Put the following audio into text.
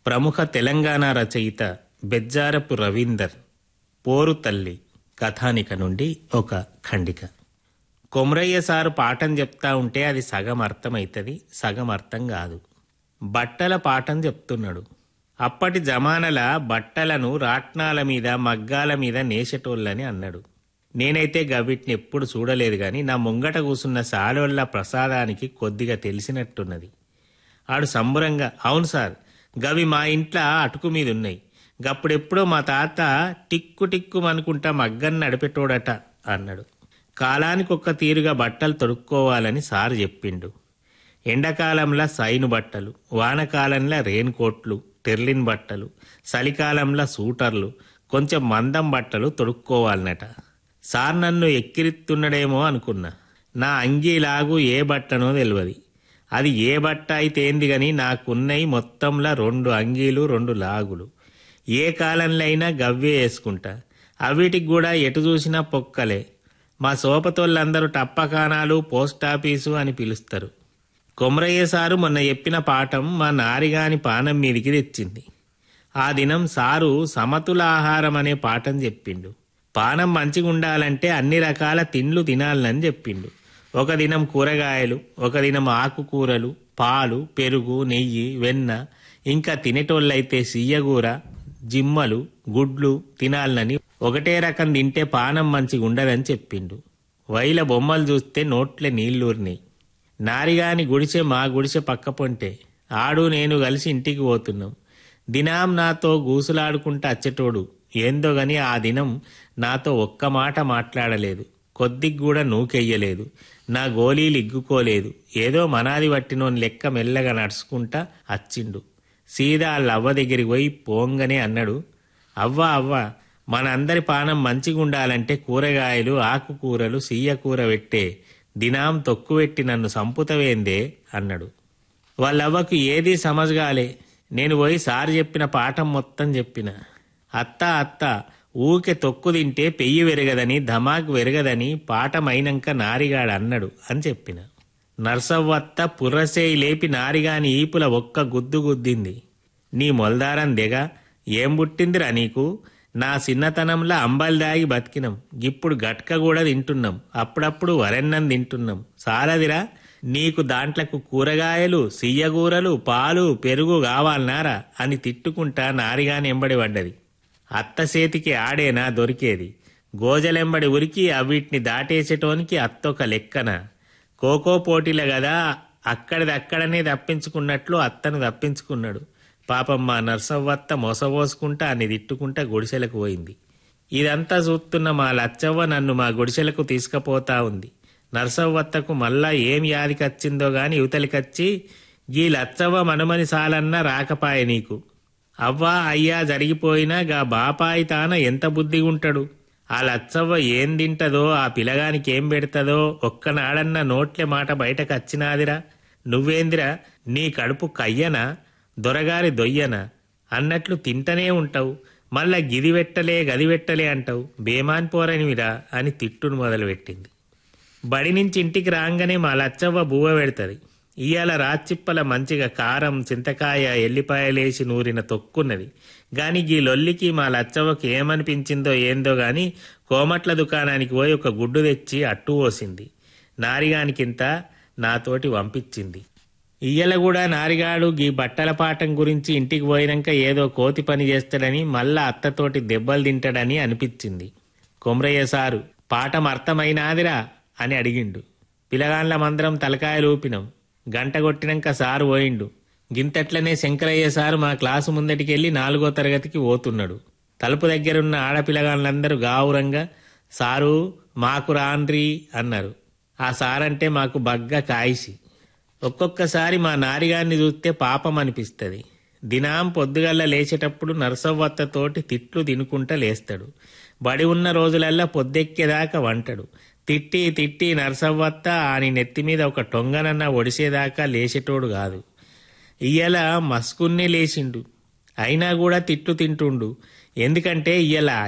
ప్రముఖ తెలంగాణ రచయిత బెజ్జారపు రవీందర్ పోరు తల్లి కథానిక నుండి ఒక ఖండిక కొమరయ్య సారు పాఠం చెప్తా ఉంటే అది సగం అర్థమైతుంది సగం అర్థం కాదు బట్టల పాఠం చెప్తున్నాడు అప్పటి జమానల బట్టలను రాట్నాల మీద మగ్గాల మీద నేసేటోళ్ళని అన్నాడు నేనైతే గవిటిని ఎప్పుడు చూడలేదు గాని నా ముంగట కూసున్న సాలోళ్ళ ప్రసాదానికి కొద్దిగా తెలిసినట్టున్నది ఆడు సంబరంగా అవును సార్ గవి మా ఇంట్లో అటుకు మీద ఉన్నాయి గప్పుడెప్పుడో మా తాత టిక్కు టిక్కు అనుకుంటా మగ్గన్ని నడిపెట్టోడట అన్నాడు కాలానికి ఒక్క తీరుగా బట్టలు తొడుక్కోవాలని సార్ చెప్పిండు ఎండాకాలంలో సైను బట్టలు వానకాలంలో రెయిన్ కోట్లు టెర్లిన్ బట్టలు చలికాలంలో సూటర్లు కొంచెం మందం బట్టలు తొడుక్కోవాలనట సార్ నన్ను ఎక్కిరిత్తున్నడేమో అనుకున్నా నా అంగీలాగు ఏ బట్టనో తెలియదు అది ఏ బట్ట అయితే ఏంది గాని నాకున్నయి మొత్తంలో రెండు అంగీలు రెండు లాగులు ఏ కాలంలో అయినా గవ్వే వేసుకుంటా అవిటికి కూడా ఎటు చూసినా పొక్కలే మా సోపతోళ్ళందరూ టప్పకానాలు పోస్టాఫీసు అని పిలుస్తారు కొమరయ్య సారు మొన్న చెప్పిన పాఠం మా నారిగాని పానం మీదికి తెచ్చింది ఆ దినం సారు సమతుల ఆహారం అనే పాఠం చెప్పిండు పానం మంచిగా ఉండాలంటే అన్ని రకాల తిండ్లు తినాలని చెప్పిండు ఒక దినం కూరగాయలు ఒక దినం ఆకుకూరలు పాలు పెరుగు నెయ్యి వెన్న ఇంకా తినేటోళ్ళైతే సియ్యగూర జిమ్మలు గుడ్లు తినాలని ఒకటే రకం తింటే పానం మంచిగా ఉండదని చెప్పిండు వైల బొమ్మలు చూస్తే నోట్లే నీళ్లూరినాయి నారిగాని గుడిసె మా గుడిసె పక్క పొంటే ఆడు నేను కలిసి ఇంటికి పోతున్నాం దినాం నాతో గూసులాడుకుంటా అచ్చటోడు ఏందో గని ఆ దినం నాతో ఒక్క మాట మాట్లాడలేదు కొద్దికి కూడా నూకెయ్యలేదు నా గోళీలు ఇగ్గుకోలేదు ఏదో మనాది పట్టినోని లెక్క మెల్లగా నడుచుకుంటా అచ్చిండు సీదా వాళ్ళ అవ్వ దగ్గరికి పోయి పోంగనే అన్నాడు అవ్వ అవ్వ మనందరి పానం మంచిగా ఉండాలంటే కూరగాయలు ఆకుకూరలు సియ్యకూర పెట్టే దినాం తొక్కువెట్టి నన్ను సంపుతవేందే అన్నాడు వాళ్ళవ్వకు ఏదీ సమజ్గాలే నేను పోయి సార్ చెప్పిన పాఠం మొత్తం చెప్పిన అత్త అత్త ఊకే తొక్కు తింటే పెయ్యి వెరగదని ధమాక్ వెరగదని పాఠమైనంక నారిగాడు అన్నాడు అని చెప్పిన నర్సవ్వత్త పుర్రసేయి లేపి నారిగాని ఈపుల ఒక్క గుద్దు గుద్దింది నీ మొల్దారం దెగ ఏం పుట్టిందిరా నీకు నా చిన్నతనంలో అంబలు దాగి బతికినాం ఇప్పుడు గట్క కూడా తింటున్నాం అప్పుడప్పుడు వరెన్నం తింటున్నాం సాలదిరా నీకు దాంట్లకు కూరగాయలు సియ్యగూరలు పాలు పెరుగు కావాలనారా అని తిట్టుకుంటా నారిగాని ఎంబడి పడ్డది అత్త చేతికి ఆడేనా దొరికేది గోజలెంబడి ఉరికి అవిటిని దాటేసేటోనికి అత్తొక లెక్కన కోకో పోటీల గదా అక్కడిది అక్కడనే తప్పించుకున్నట్లు అత్తను తప్పించుకున్నాడు పాపం మా నర్సవ్వత్త మొసబోసుకుంటా అని తిట్టుకుంటా గుడిసెలకు పోయింది ఇదంతా చూస్తున్న మా లచ్చవ్వ నన్ను మా గుడిసెలకు తీసుకుపోతా ఉంది నర్సవ్వత్తకు మళ్ళా ఏం యాదికచ్చిందో గాని యువతలికచ్చి గీ లచ్చవ్వ మనమని సాలన్నా రాకపాయే నీకు అవ్వా అయ్యా జరిగిపోయినా గా బాపాయి తాన ఎంత బుద్ధిగుంటాడు ఆ లచ్చవ్వ ఏం తింటదో ఆ పిలగానికి ఏం పెడతదో ఒక్కనాడన్న నోట్లే మాట బయటకు వచ్చినాదిరా నువ్వేందిరా నీ కడుపు కయ్యనా దొరగారి దొయ్యనా అన్నట్లు తింటనే ఉంటావు మళ్ళా గిది పెట్టలే గది పెట్టలే అంటావు బేమాన్ పోరనివిరా అని తిట్టును మొదలుపెట్టింది బడి నుంచి ఇంటికి రాగానే మా లచ్చవ్వ బువ్వ పెడతది ఇయాల రాచిప్పల మంచిగా కారం చింతకాయ ఎల్లిపాయలేసి నూరిన తొక్కున్నది గాని ఈ లొల్లికి మా లచ్చవ్వకి ఏమనిపించిందో ఏందో గాని కోమట్ల దుకాణానికి పోయి ఒక గుడ్డు తెచ్చి అట్టు పోసింది నారిగానికింత నాతోటి పంపించింది ఇయ్యల కూడా నారిగాడు గీ బట్టల పాఠం గురించి ఇంటికి పోయినాక ఏదో కోతి పని చేస్తాడని మళ్ళా అత్తతోటి దెబ్బలు తింటాడని అనిపించింది కొమరయ్య సారు పాఠం అర్థమైనాదిరా అని అడిగిండు పిలగాన్ల మందరం తలకాయలు ఊపినాం గంట కొట్టినాక సారు పోయిండు గింతట్లనే శంకరయ్య సారు మా క్లాసు ముందటికెళ్ళి నాలుగో తరగతికి పోతున్నాడు తలుపు దగ్గరున్న ఆడపిల్లగాళ్ళందరూ గావురంగా సారు మాకు రాన్రి అన్నారు ఆ సారంటే మాకు బగ్గ కాయిసి ఒక్కొక్కసారి మా నారిగాన్ని చూస్తే పాపం అనిపిస్తుంది దినాం పొద్దుగల్ల లేచేటప్పుడు నరసవ్వత్తతోటి తిట్లు తినుకుంటా లేస్తాడు బడి ఉన్న రోజులల్లా పొద్దెక్కేదాకా వంటడు తిట్టి తిట్టి నరసవ్వత్త అని నెత్తి మీద ఒక టొంగనన్న ఒడిసేదాకా లేచేటోడు కాదు ఇయ్యల మస్కున్నే లేచిండు అయినా కూడా తిట్లు తింటుండు ఎందుకంటే ఇయ్యల